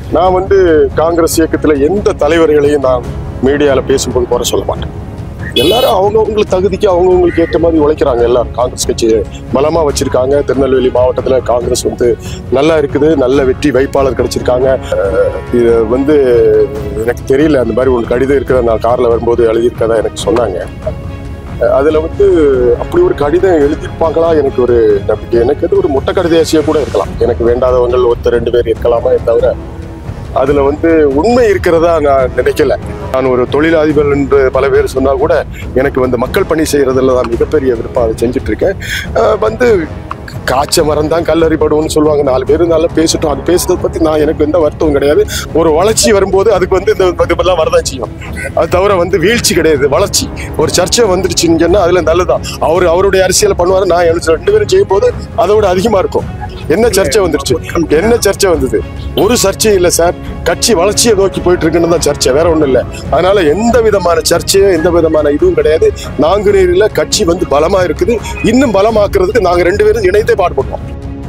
நான் வந்து காங்கிரஸ் இயக்கத்துல எந்த தலைவர்களையும் நான் மீடியால பேசும்போது குறை சொல்ல மாட்டேன் எல்லாரும் அவங்கவுங்களுக்கு தகுதிக்கு அவங்கவுங்களுக்கு ஏற்ற மாதிரி உழைக்கிறாங்க எல்லாரும் காங்கிரஸ் கட்சி பலமா வச்சிருக்காங்க திருநெல்வேலி மாவட்டத்துல காங்கிரஸ் வந்து நல்லா இருக்குது நல்ல வெற்றி வாய்ப்பாளர் கிடைச்சிருக்காங்க அஹ் இது வந்து எனக்கு தெரியல அந்த மாதிரி ஒரு கடிதம் இருக்கிறத நான் கார்ல வரும்போது எழுதியிருக்கதா எனக்கு சொன்னாங்க அஹ் அதுல வந்து அப்படி ஒரு கடிதம் எழுதியிருப்பாங்களா எனக்கு ஒரு நம்பிக்கை எனக்கு அது ஒரு முட்டை கடிதாசியா கூட இருக்கலாம் எனக்கு வேண்டாதவங்க ஒருத்தர் ரெண்டு பேர் இருக்கலாமா தவிர அதுல வந்து உண்மை இருக்கிறதா நான் நினைக்கல நான் ஒரு தொழிலதிபர் என்று பல பேர் சொன்னா கூட எனக்கு வந்து மக்கள் பணி செய்யறதுல தான் மிகப்பெரிய விருப்பம் அதை செஞ்சுட்டு இருக்கேன் அஹ் வந்து காய்ச்ச மரம் தான் கல்லறிபடும்னு சொல்லுவாங்க நாலு பேர் நல்லா பேசட்டும் அது பேசுறதை பத்தி நான் எனக்கு எந்த வருத்தமும் கிடையாது ஒரு வளர்ச்சி வரும்போது அதுக்கு வந்து இந்த இதுபெல்லாம் வரதான் செய்யும் அது தவிர வந்து வீழ்ச்சி கிடையாது வளர்ச்சி ஒரு சர்ச்சை வந்துடுச்சுன்னு சொன்னா அதுல நல்லதான் அவர் அவருடைய அரசியலை பண்ணுவாரு நான் எனக்கு ரெண்டு பேரும் செய்யும் போது அதை விட அதிகமா இருக்கும் என்ன சர்ச்சை வந்துருச்சு என்ன சர்ச்சை வந்தது ஒரு சர்ச்சையும் இல்லை சார் கட்சி வளர்ச்சியை நோக்கி போயிட்டு இருக்குன்னு தான் சர்ச்சை வேற ஒண்ணும் இல்லை அதனால எந்த விதமான சர்ச்சையும் எந்த விதமான இதுவும் கிடையாது நாங்குநேரில் கட்சி வந்து பலமா இருக்குது இன்னும் பலமாக்குறதுக்கு நாங்க ரெண்டு பேரும் இணைந்தே பாடுபடுவோம்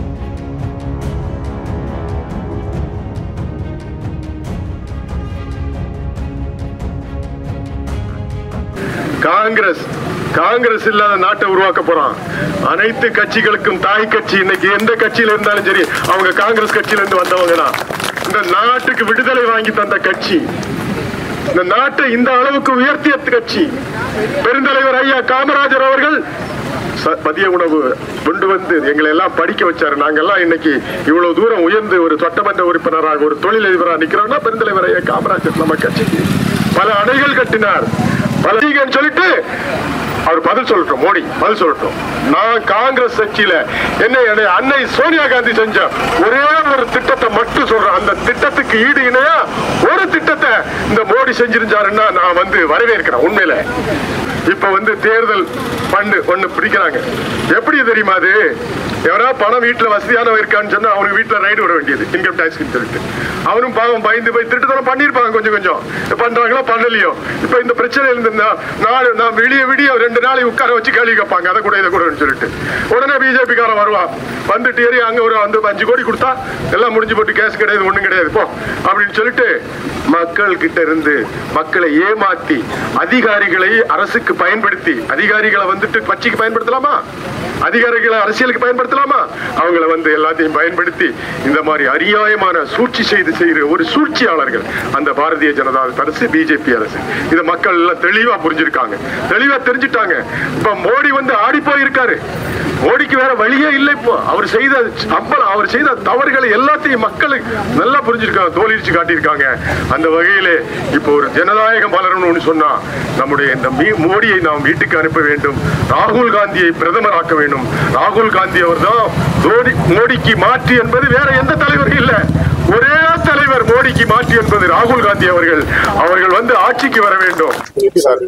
காங்கிரஸ் காங்கிரஸ் இல்லாத நாட்டை உருவாக்க போறான் அனைத்து கட்சிகளுக்கும் தாய் கட்சி இன்னைக்கு எந்த கட்சியில இருந்தாலும் சரி அவங்க காங்கிரஸ் கட்சியில இருந்து வந்தவங்க தான் இந்த நாட்டுக்கு விடுதலை வாங்கி தந்த கட்சி இந்த நாட்டை இந்த அளவுக்கு உயர்த்திய கட்சி பெருந்தலைவர் ஐயா காமராஜர் அவர்கள் ச- மதிய உணவு கொண்டு வந்து எங்களை எல்லாம் படிக்க வச்சாரு நாங்கெல்லாம் இன்னைக்கு இவ்வளவு தூரம் உயர்ந்து ஒரு சட்டமன்ற உறுப்பினராக ஒரு தொழிலதிபராக நிக்கிறோம்னா பெருந்தலைவர் ஐயா காமராஜர் நம்ம கட்சிக்கு பல அணைகள் கட்டினார் பல செய்கன்னு சொல்லிட்டு அவர் பதில் சொல்லட்டும் மோடி பதில் சொல்லட்டும் நான் காங்கிரஸ் கட்சியில என்ன என்னை அன்னை சோனியா காந்தி செஞ்ச ஒரே ஒரு திட்டத்தை மட்டும் சொல்றேன் அந்த திட்டத்துக்கு ஈடு இணையா ஒரு திட்டத்தை இந்த மோடி செஞ்சிருந்தாருன்னா நான் வந்து வரவேற்கிறேன் உண்மையில இப்ப வந்து தேர்தல் ஃபண்டு ஒண்ணு பிடிக்கிறாங்க எப்படி தெரியுமா அது எவனா பணம் வீட்டுல வசதியானவன் இருக்கான்னு சொன்னா அவனுக்கு வீட்டுல ரைடு விட வேண்டியது இன்கம் டேக்ஸ் சொல்லிட்டு அவனும் பாவம் பயந்து போய் திருட்டுத்தனம் பண்ணிருப்பாங்க கொஞ்சம் கொஞ்சம் பண்றாங்களோ பண்ணலையோ இப்ப இந்த பிரச்சனை இருந்திருந்தா நாலு நான் விடிய விடிய ரெண்டு நாளைக்கு உட்கார வச்சு கேள்வி கேட்பாங்க அதை கூட இதை கூட சொல்லிட்டு உடனே பிஜேபி காரன் வருவான் வந்துட்டு ஏறி அங்க ஒரு வந்து அஞ்சு கோடி கொடுத்தா எல்லாம் முடிஞ்சு போட்டு கேஸ் கிடையாது ஒண்ணும் கிடையாது போ அப்படின்னு சொல்லிட்டு மக்கள் கிட்ட இருந்து மக்களை ஏமாத்தி அதிகாரிகளை அரசுக்கு பயன்படுத்தி அதிகாரிகளை வந்துட்டு கட்சிக்கு பயன்படுத்தலாமா அதிகாரிகளை அரசியலுக்கு பயன்படுத்தலாமா அவங்கள வந்து எல்லாத்தையும் பயன்படுத்தி இந்த மாதிரி அநியாயமான சூழ்ச்சி செய்து செய்கிற ஒரு சூழ்ச்சியாளர்கள் அந்த பாரதிய ஜனதா அரசு பிஜேபி அரசு இதை மக்கள் எல்லாம் தெளிவா புரிஞ்சிருக்காங்க தெளிவா தெரிஞ்சுட்டாங்க இப்ப மோடி வந்து ஆடி போயிருக்காரு மோடிக்கு வேற வழியே இல்லை இப்போ அவர் செய்த அம்பலம் அவர் செய்த தவறுகளை எல்லாத்தையும் மக்களுக்கு நல்லா புரிஞ்சிருக்காங்க தோலிச்சு காட்டியிருக்காங்க அந்த வகையிலே இப்போ ஒரு ஜனநாயகம் வளரணும்னு சொன்னா நம்முடைய இந்த மீ- மோடியை நாம் வீட்டுக்கு அனுப்ப வேண்டும் ராகுல் காந்தியை பிரதமராக்க வேண்டும் ராகுல் காந்தி அவர் தான் மோடி மோடிக்கு மாற்று என்பது வேற எந்த தலைவரும் இல்ல ஒரே தலைவர் மோடிக்கு மாற்று என்பது ராகுல் காந்தி அவர்கள் அவர்கள் வந்து ஆட்சிக்கு வர வேண்டும் சார்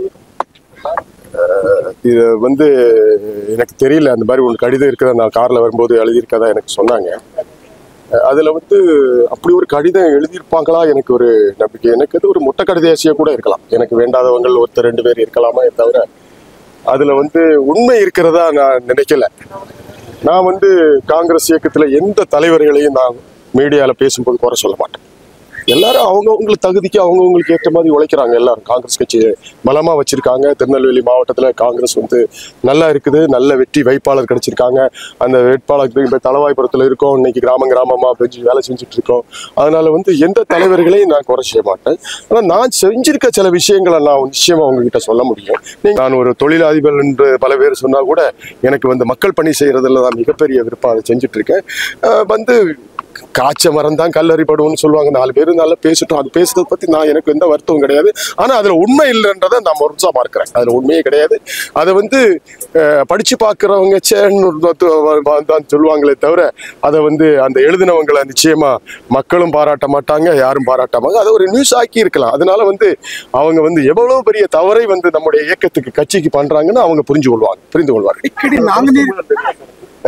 இது வந்து எனக்கு தெரியல அந்த மாதிரி ஒரு கடிதம் இருக்கிறத நான் கார்ல வரும்போது எழுதியிருக்கதா எனக்கு சொன்னாங்க அஹ் அதுல வந்து அப்படி ஒரு கடிதம் எழுதியிருப்பாங்களா எனக்கு ஒரு நம்பிக்கை எனக்கு அது ஒரு முட்டை கடிதாசியா கூட இருக்கலாம் எனக்கு வேண்டாதவங்க ஒருத்தர் ரெண்டு பேர் இருக்கலாமா தவிர அதுல வந்து உண்மை இருக்கிறதா நான் நினைக்கல நான் வந்து காங்கிரஸ் இயக்கத்துல எந்த தலைவர்களையும் நான் மீடியால பேசும்போது குறை சொல்ல மாட்டேன் எல்லாரும் அவங்கவுங்களுக்கு தகுதிக்கு அவங்கவுங்களுக்கு ஏற்ற மாதிரி உழைக்கிறாங்க எல்லாரும் காங்கிரஸ் கட்சி பலமா வச்சிருக்காங்க திருநெல்வேலி மாவட்டத்துல காங்கிரஸ் வந்து நல்லா இருக்குது நல்ல வெற்றி வாய்ப்பாளர் கிடைச்சிருக்காங்க அந்த வேட்பாளருக்கு இப்ப தலவாய்புரத்துல இருக்கோம் இன்னைக்கு கிராமம் கிராமமா பெஞ்சு வேலை செஞ்சுட்டு இருக்கோம் அதனால வந்து எந்த தலைவர்களையும் நான் குறை செய்ய மாட்டேன் ஆனா நான் செஞ்சிருக்க சில விஷயங்களை நான் நிச்சயமா உங்ககிட்ட சொல்ல முடியும் நீங்க- நான் ஒரு தொழிலதிபர் என்று பல பேர் சொன்னா கூட எனக்கு வந்து மக்கள் பணி செய்யறதுல தான் மிகப்பெரிய விருப்பம் அதை செஞ்சுட்டு இருக்கேன் அஹ் வந்து காய்ச்ச மரம் தான் கல்லறிபடும்னு சொல்லுவாங்க நாலு பேர் நல்லா பேசட்டும் அது பேசுறதை பத்தி நான் எனக்கு எந்த வருத்தமும் கிடையாது ஆனா அதுல உண்மை இல்லைன்றதை நான் முறைச்சா பார்க்கிறேன் அதுல உண்மையே கிடையாது அதை வந்து அஹ், படிச்சு பார்க்கறவங்க சேன்னு ஒரு தத்து- வ- தான் சொல்லுவாங்களே தவிர அதை வந்து அந்த எழுதினவங்களை நிச்சயமா மக்களும் பாராட்ட மாட்டாங்க யாரும் பாராட்ட மாட்டாங்க அதை ஒரு நியூஸ் ஆக்கி இருக்கலாம் அதனால வந்து அவங்க வந்து எவ்வளவு பெரிய தவறை வந்து நம்முடைய இயக்கத்துக்கு கட்சிக்கு பண்றாங்கன்னு அவங்க புரிஞ்சு கொள்வாங்க புரிந்து கொள்வார்கள் அடிக்கடி நாங்குநேரி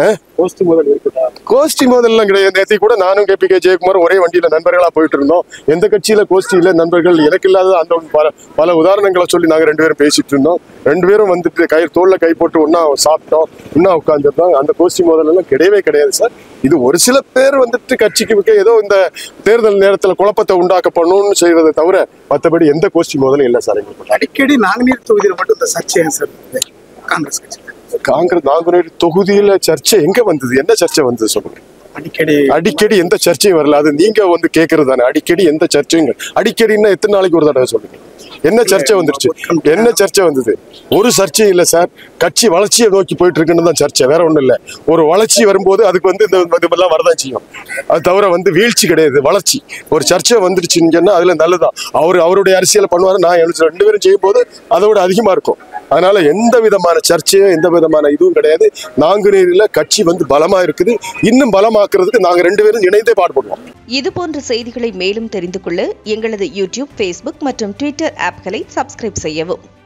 கோஷ்டி மோதல்லாம் கிடையாது நேற்று கூட நானும் கே பி கே ஜெயக்குமார் ஒரே வண்டியில நண்பர்களா போயிட்டு இருந்தோம் எந்த கட்சியில கோஷ்டியில நண்பர்கள் எனக்கு இல்லாத அந்த பல பல உதாரணங்களை சொல்லி நாங்க ரெண்டு பேரும் பேசிட்டு இருந்தோம் ரெண்டு பேரும் வந்துட்டு கை தோல்ல கை போட்டு ஒண்ணா சாப்பிட்டோம் ஒண்ணா உட்காந்துருந்தோம் அந்த கோஷ்டி மோதல் எல்லாம் கிடையவே கிடையாது சார் இது ஒரு சில பேர் வந்துட்டு கட்சிக்கு மிக்க ஏதோ இந்த தேர்தல் நேரத்துல குழப்பத்தை உண்டாக்க பண்ணணும்னு செய்யறதை தவிர மற்றபடி எந்த கோஷ்டி முதலும் இல்லை சார் எங்களுக்கு அடிக்கடி நாங்குநீர் தொகுதியில் மட்டும் இந்த சர்ச்சை சார் இருக்குது காங்கிரஸ் கட்சி காங்கிரஸ் நாங்குநேரி தொகுதியில சர்ச்சை எங்க வந்தது என்ன சர்ச்சை வந்தது சொல்லுங்க அடிக்கடி அடிக்கடி எந்த சர்ச்சையும் வரல அது நீங்க வந்து கேக்குறது தானே அடிக்கடி எந்த சர்ச்சையும் இல்ல. அடிக்கடின்னா எத்தனை நாளைக்கு ஒரு தடவை சொல்லுங்க என்ன சர்ச்சை வந்துருச்சு என்ன சர்ச்சை வந்தது ஒரு சர்ச்சையும் இல்ல சார் கட்சி வளர்ச்சியை நோக்கி போயிட்டு இருக்குன்னு தான் சர்ச்சை வேற ஒண்ணும் இல்ல ஒரு வளர்ச்சி வரும்போது அதுக்கு வந்து இந்த இதெல்லாம் வரதான் செய்யும் அது தவிர வந்து வீழ்ச்சி கிடையாது வளர்ச்சி ஒரு சர்ச்சை வந்துருச்சுன்னு சொன்னா அதுல நல்லதுதான் அவர் அவருடைய அரசியலை பண்ணுவாரு நான் எழுந்து ரெண்டு பேரும் செய்யும் போது அதை விட அதிகமா இருக்கும் அதனால எந்த விதமான சர்ச்சையும் எந்த விதமான இதுவும் கிடையாது நாங்குநேரியில கட்சி வந்து பலமா இருக்குது இன்னும் பலமாக்குறதுக்கு நாங்க ரெண்டு பேரும் இணைந்தே பாடுபடுவோம் இது போன்ற செய்திகளை மேலும் தெரிந்து கொள்ள எங்களது யூடியூப் ஃபேஸ்புக் மற்றும் ட்விட்டர் ஆப்களை சப்ஸ்கிரைப் செய்யவும்